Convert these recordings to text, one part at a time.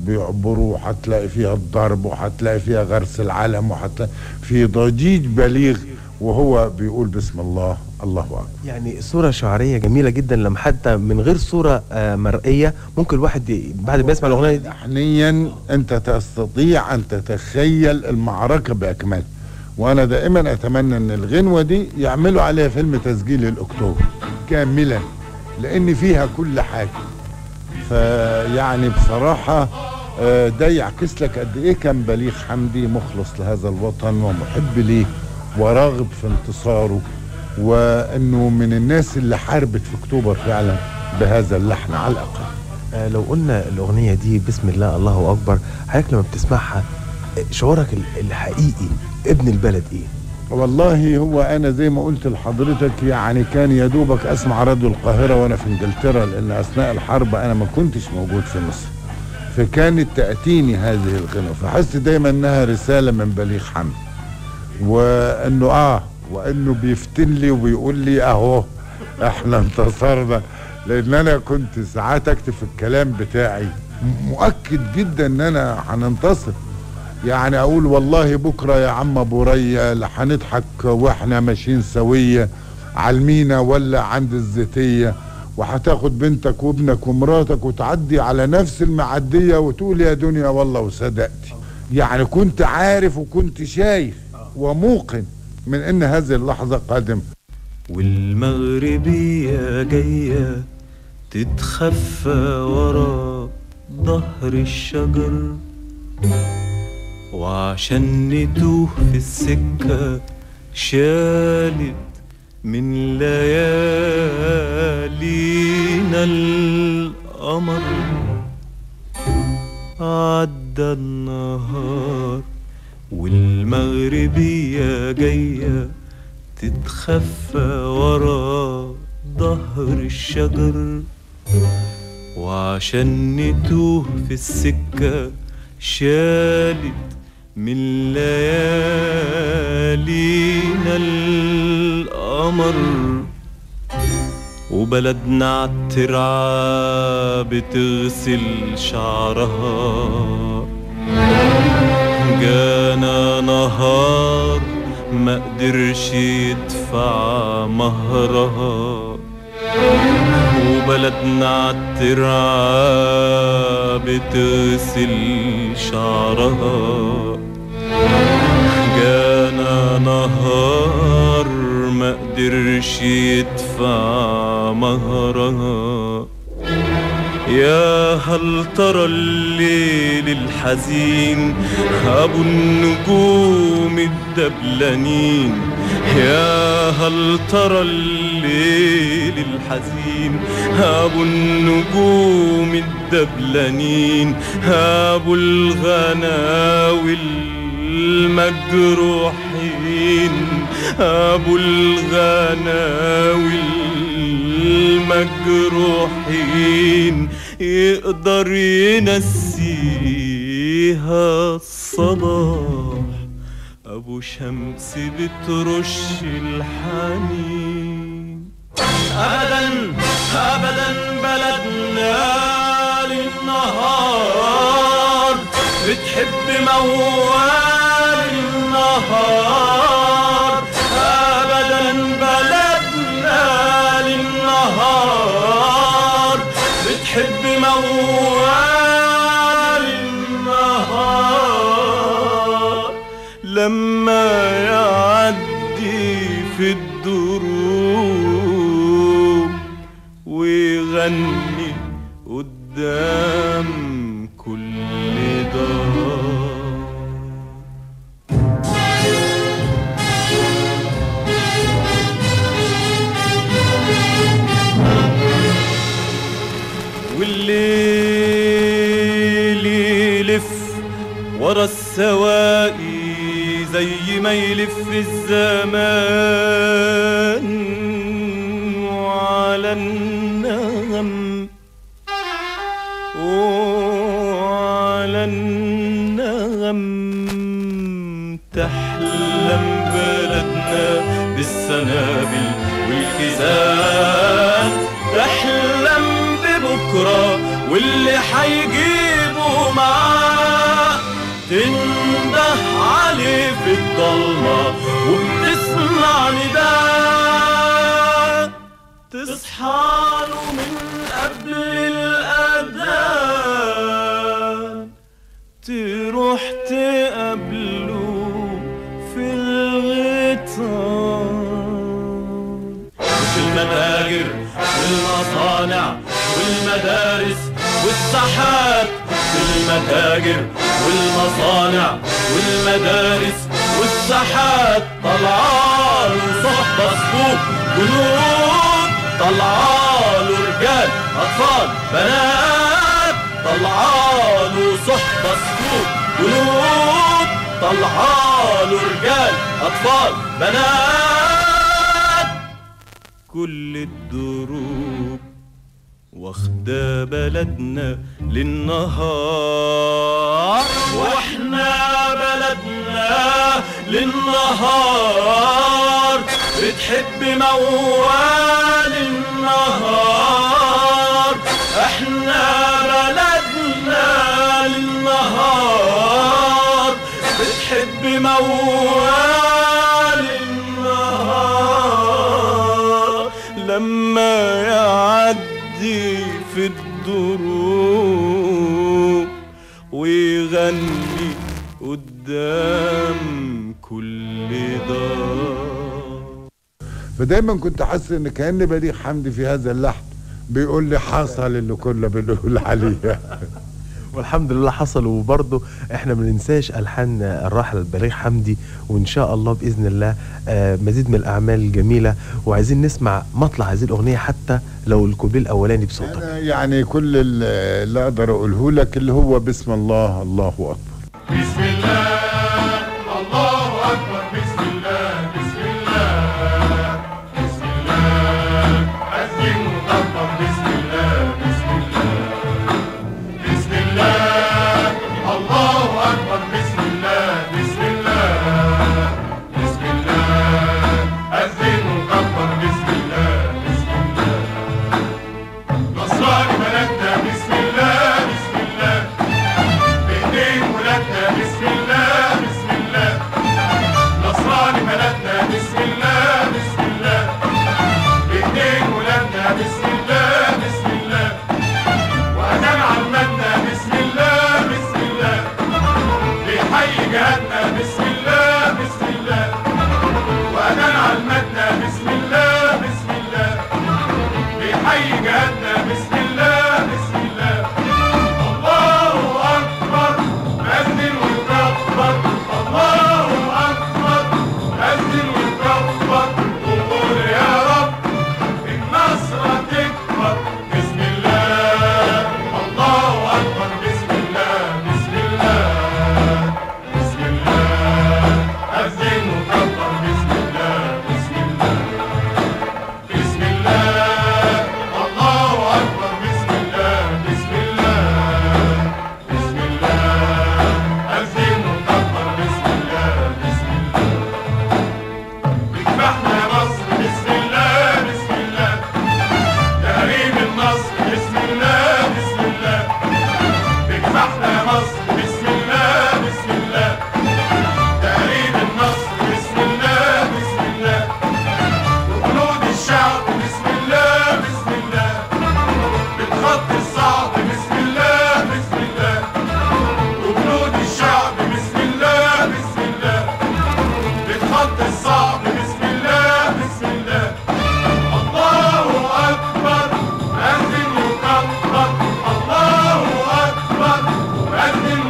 بيعبروا وهتلاقي فيها الضرب وهتلاقي فيها غرس العلم وهتلاقي في ضجيج بليغ وهو بيقول بسم الله الله اكبر يعني صورة شعرية جميلة جدا لما حتى من غير صورة آه، مرئية ممكن الواحد ي- بعد ما يسمع الأغنية دي لحنيا انت تستطيع ان تتخيل المعركه باكملها وانا دائما اتمنى ان الغنوه دي يعملوا عليها فيلم تسجيل الاكتوبر كاملا لان فيها كل حاجه فيعني بصراحه آه، ده يعكس لك قد ايه كان بليغ حمدي مخلص لهذا الوطن ومحب ليه وراغب في انتصاره وانه من الناس اللي حاربت في اكتوبر فعلا بهذا اللحن على الاقل آه، لو قلنا الأغنية دي بسم الله الله أكبر حضرتك لما بتسمعها آه، شعورك ال- الحقيقي ابن البلد إيه؟ والله هو انا زي ما قلت لحضرتك يعني كان يا دوبك اسمع راديو القاهره وانا في انجلترا لان اثناء الحرب انا ما كنتش موجود في مصر فكانت تاتيني هذه الغنوه فحست دايما انها رساله من بليغ حمد وانه اه وانه بيفتن لي وبيقول لي اهو احنا انتصرنا لان انا كنت ساعات اكتب في الكلام بتاعي م- مؤكد جدا ان انا هننتصر يعني اقول والله بكره يا عم ابو ريا لا هنضحك واحنا ماشيين سويه على المينا ولا عند الزيتيه وهتاخد بنتك وابنك ومراتك وتعدي على نفس المعديه وتقول يا دنيا والله وصدقتي يعني كنت عارف وكنت شايف وموقن من ان هذه اللحظه قادمه والمغربية جاية تتخفى ورا ظهر الشجر وعشان نتوه في السكة شالت من ليالينا القمر عدى النهار والمغربية جاية تتخفى ورا ظهر الشجر وعشان نتوه في السكة شالت من ليالينا القمر وبلدنا عالترعة بتغسل شعرها جانا نهار ما قدرش يدفع مهرها وبلدنا عالترعة بتغسل شعرها جانا نهار ما قدرش يدفع مهرها يا هل ترى الليل الحزين أبو النجوم الدبلانين يا هل ترى الليل الحزين أبو النجوم الدبلانين أبو الغناوي المجروحين أبو الغناوي المجروحين يقدر ينسيها الصباح أبو شمس بترش الحنين أبدا أبدا بلدنا للنهار بتحب موال النهار أبدا بلدنا للنهار بتحب موال النهار لما يعدي في الدروب ويغني قدام كل دار والليل يلف ورا السواقي زي ما يلف الزمان وعلى النغم وعلى النغم تحلم بلدنا بالسنابل والكيسان تحلم ببكرة واللي حيجيبوا معاه الضلمة وبتسمع نداء تصحى له من قبل الأذان تروح تقابله في الغيطان وفي المتاجر والمصانع والمدارس والساحات في المتاجر والمصانع والمدارس والساحات طلعان صحبة صفوف جنود طلعان رجال أطفال بنات طلعان صحبة صفوف جنود طلعان رجال أطفال بنات كل الدروب واخدة بلدنا للنهار واحنا بلدنا للنهار بتحب موال النهار احنا بلدنا للنهار بتحب موال النهار لما يعدي في الدروب ويغني قدام كل دار فدايما كنت حاسس ان كان بليغ حمدي في هذا اللحن بيقول لي حصل اللي كنا بنقول عليه والحمد لله حصل وبرضه احنا ما ننساش الحان الراحل البليغ حمدي وان شاء الله باذن الله آه، مزيد من الاعمال الجميله وعايزين نسمع مطلع هذه الاغنيه حتى لو الكوبليه الاولاني بصوتك انا يعني كل ال- اللي اقدر اقوله لك اللي هو بسم الله الله اكبر بسم الله الله أكبر بسم الله بسم الله بسم الله أذن وكبر بسم الله بسم الله بسم الله الله أكبر بسم الله بسم الله بسم الله أذن وكبر بسم الله بسم الله نصراني بلدنا بسم الله بسم الله بإيدين ولادنا بسم الله بسم الله نصراني بلدنا بسم الله بسم الله بإيدين ولادنا بسم الله بسم الله وأذان عمتنا بسم الله بسم الله بيحيي جهادنا بسم الله بسم الله وأذان عمتنا بسم الله بسم الله بيحيي جهادنا بسم الله بسم الله الله أكبر أذن وكبر الله أكبر أذن وكبر وقول يا رب النصر تكبر بسم الله الله أكبر بسم الله بسم الله بسم الله أذن وكبر بسم الله بسم الله بسم الله الله أكبر بسم الله بسم الله بسم الله أذن وكبر بسم الله بسم الله اذبحنا يا مصر بسم الله بسم الله تهريب النصر بسم الله بسم الله اذبحنا يا مصر بسم الله بسم الله تهريب النصر بسم الله بسم الله وجنود الشعب بسم الله بسم الله بالخط الصعب بسم الله بسم الله وجنود الشعب بسم الله بسم الله بالخط الصعب بسم الله بسم الله الله أكبر أذن وكبر الله أكبر أذن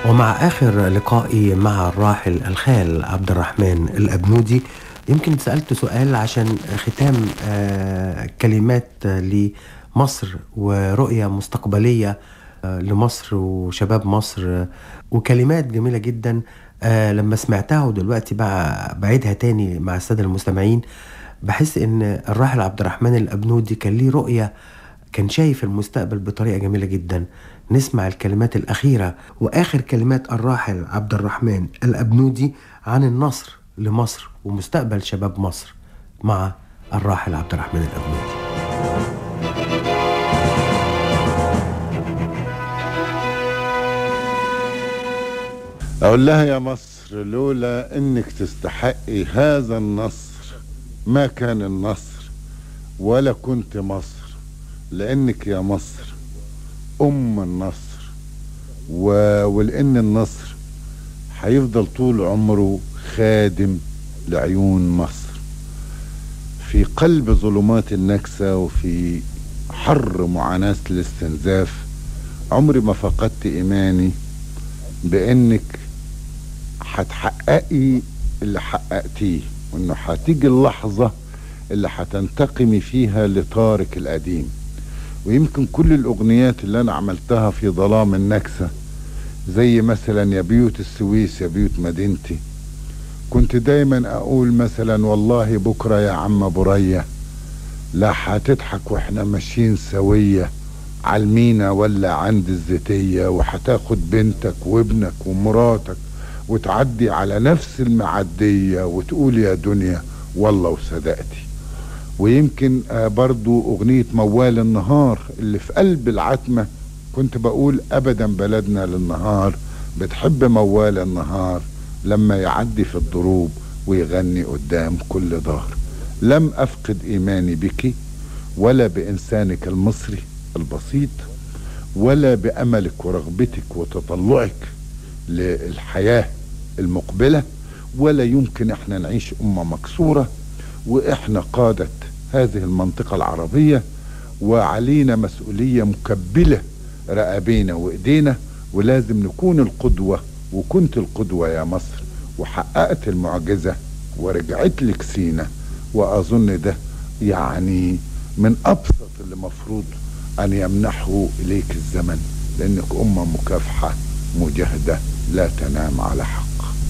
ومع آخر لقائي مع الراحل الخال عبد الرحمن الأبنودي يمكن سألت سؤال عشان ختام آه، كلمات آه، لمصر ورؤية مستقبلية آه، لمصر وشباب مصر آه، وكلمات جميلة جدا آه، لما سمعتها ودلوقتي بقى بعيدها تاني مع السادة المستمعين بحس ان الراحل عبد الرحمن الأبنودي كان ليه رؤية كان شايف المستقبل بطريقة جميلة جدا نسمع الكلمات الأخيرة وآخر كلمات الراحل عبد الرحمن الأبنودي عن النصر لمصر ومستقبل شباب مصر مع الراحل عبد الرحمن الأبنودي أقول لها يا مصر لولا إنك تستحقي هذا النصر ما كان النصر ولا كنت مصر لأنك يا مصر أم النصر و... ولأن النصر هيفضل طول عمره خادم لعيون مصر في قلب ظلمات النكسة وفي حر معاناة الاستنزاف عمري ما فقدت إيماني بانك هتحققي اللي حققتيه وانه هتيجي اللحظة اللي هتنتقمي فيها لطارق القديم ويمكن كل الاغنيات اللي انا عملتها في ظلام النكسة زي مثلا يا بيوت السويس يا بيوت مدينتي كنت دايما اقول مثلا والله بكرة يا عم برية لا هتضحك واحنا ماشيين سويه على المينا ولا عند الزيتية وهتاخد بنتك وابنك ومراتك وتعدي على نفس المعدية وتقول يا دنيا والله وصدقتي ويمكن آه، برضو أغنية موال النهار اللي في قلب العتمة كنت بقول أبدا بلدنا للنهار بتحب موال النهار لما يعدي في الضروب ويغني قدام كل ظهر لم أفقد إيماني بك ولا بإنسانك المصري البسيط ولا بأملك ورغبتك وتطلعك للحياة المقبلة ولا يمكن احنا نعيش أمة مكسورة واحنا قادة هذه المنطقة العربية وعلينا مسؤولية مكبلة رقابينا وإيدينا ولازم نكون القدوة وكنت القدوة يا مصر وحققت المعجزة ورجعت لك سينا وأظن ده يعني من أبسط اللي مفروض أن يمنحه إليك الزمن لأنك أمة مكافحة مجاهدة لا تنام على حق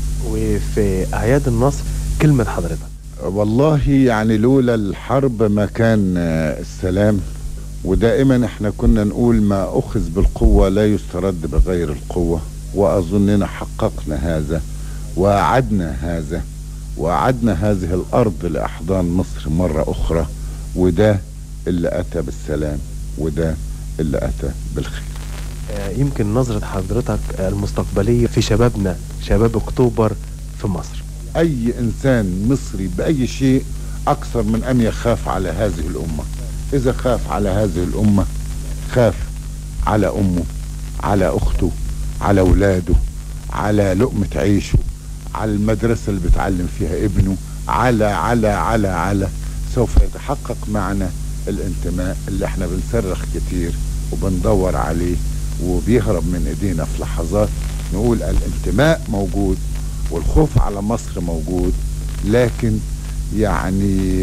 وفي أعياد النصر كلمة حضرتك والله يعني لولا الحرب ما كان آه، السلام ودائما احنا كنا نقول ما أخذ بالقوة لا يسترد بغير القوة وأظننا حققنا هذا وأعدنا هذا وأعدنا هذه الأرض لأحضان مصر مرة أخرى وده اللي أتى بالسلام وده اللي أتى بالخير آه، يمكن نظرة حضرتك المستقبلية في شبابنا شباب أكتوبر في مصر أي إنسان مصري بأي شيء أكثر من أن يخاف على هذه الأمة إذا خاف على هذه الأمة خاف على أمه على أخته على أولاده على لقمة عيشه على المدرسة اللي بتعلم فيها ابنه على على على على سوف يتحقق معنا الانتماء اللي احنا بنصرخ كتير وبندور عليه وبيهرب من ايدينا في لحظات نقول الانتماء موجود والخوف على مصر موجود لكن يعني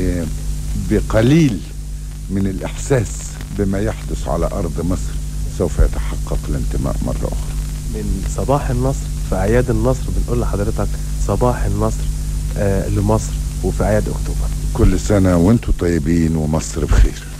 بقليل من الإحساس بما يحدث على أرض مصر سوف يتحقق الانتماء مرة أخرى من صباح النصر في أعياد النصر بنقول لحضرتك صباح النصر آه، لمصر وفي أعياد أكتوبر كل سنة وانتم طيبين ومصر بخير